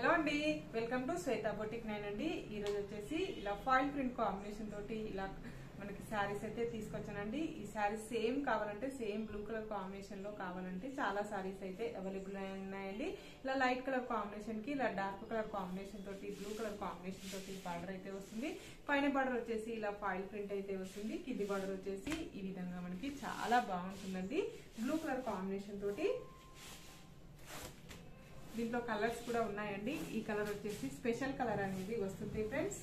hello అండి welcome to Shweta boutique nine అండి ఈ రోజు వచ్చేసి ఇలా ఫాయిల్ ప్రింట్ కాంబినేషన్ తోటి ఇలా మనకి శారీస్ అయితే తీసుకొచ్చానండి ఈ శారీస్ సేమ్ కావాలంటే సేమ్ బ్లూ కలర్ కాంబినేషన్ లో కావాలంటే చాలా శారీస్ అయితే అవైలబుల్ ఉన్నాయండి ఇలా లైట్ కలర్ కాంబినేషన్ కి ఇలా డార్క్ కలర్ కాంబినేషన్ తోటి బ్లూ కలర్ కాంబినేషన్ తోటి బార్డర్ అయితే వస్తుంది పైన బార్డర్ వచ్చేసి ఇలా ఫాయిల్ ప్రింట్ అయితే వస్తుంది కింది బార్డర్ వచ్చేసి ఈ విధంగా మనకి చాలా బాగుంటుందండి బ్లూ కలర్ కాంబినేషన్ తోటి దీంట్లో కలర్స్ కూడా ఉన్నాయండి ఈ కలర్ వచ్చేసి స్పెషల్ కలర్ అనేది వస్తుంది ఫ్రెండ్స్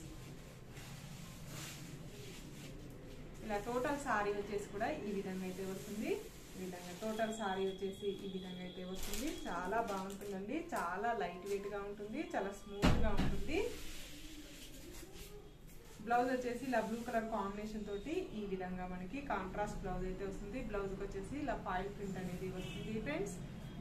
ఇలా టోటల్ సారీ వచ్చేసి కూడా ఈ విధంగా అయితే వస్తుంది ఈ విధంగా టోటల్ సారీ వచ్చేసి ఈ విధంగా అయితే వస్తుంది చాలా బాగుంటుందండి చాలా లైట్ వెయిట్ గా ఉంటుంది చాలా స్మూత్ గా ఉంటుంది బ్లౌజ్ వచ్చేసి ఇలా బ్లూ కలర్ కాంబినేషన్ తోటి ఈ విధంగా మనకి కాంట్రాస్ట్ బ్లౌజ్ అయితే వస్తుంది బ్లౌజ్ వచ్చేసి ఇలా ఫాయిల్ ప్రింట్ అనేది వస్తుంది ఫ్రెండ్స్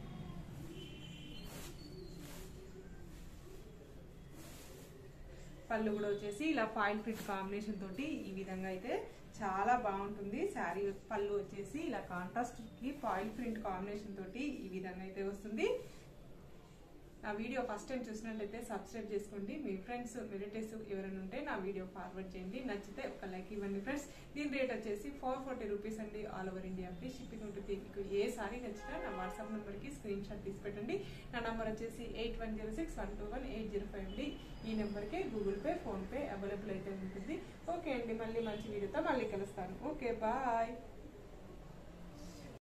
పళ్ళు కూడా వచ్చేసి ఇలా ఫాయిల్ ప్రింట్ కాంబినేషన్ తోటి ఈ విధంగా అయితే చాలా బాగుంటుంది శారీ పళ్ళు వచ్చేసి ఇలా కాంట్రాస్ట్ కి ఫాయిల్ ప్రింట్ కాంబినేషన్ తోటి ఈ విధంగా అయితే వస్తుంది నా వీడియో ఫస్ట్ టైం చూసినట్లయితే సబ్స్క్రైబ్ చేసుకోండి మీ ఫ్రెండ్స్ రిలేటివ్స్ ఎవరైనా ఉంటే నా వీడియో ఫార్వర్డ్ చేయండి నచ్చితే ఒక లైక్ ఇవ్వండి ఫ్రెండ్స్ దీని రేట్ వచ్చేసి ఫోర్ ఫార్టీ రూపీస్ అండి all over India free shipping ఉంటుంది మీకు ఏ సారీ నచ్చినా నా వాట్సాప్ నెంబర్కి స్క్రీన్ షాట్ తీసి పెట్టండి నా నెంబర్ వచ్చేసి eight one zero six one two one eight zero five అండి ఈ నెంబర్కి గూగుల్ పే ఫోన్పే అవైలబుల్ అయితే ఉంటుంది ఓకే అండి మళ్ళీ మంచి వీడియోతో మళ్ళీ కలుస్తాను ఓకే బాయ్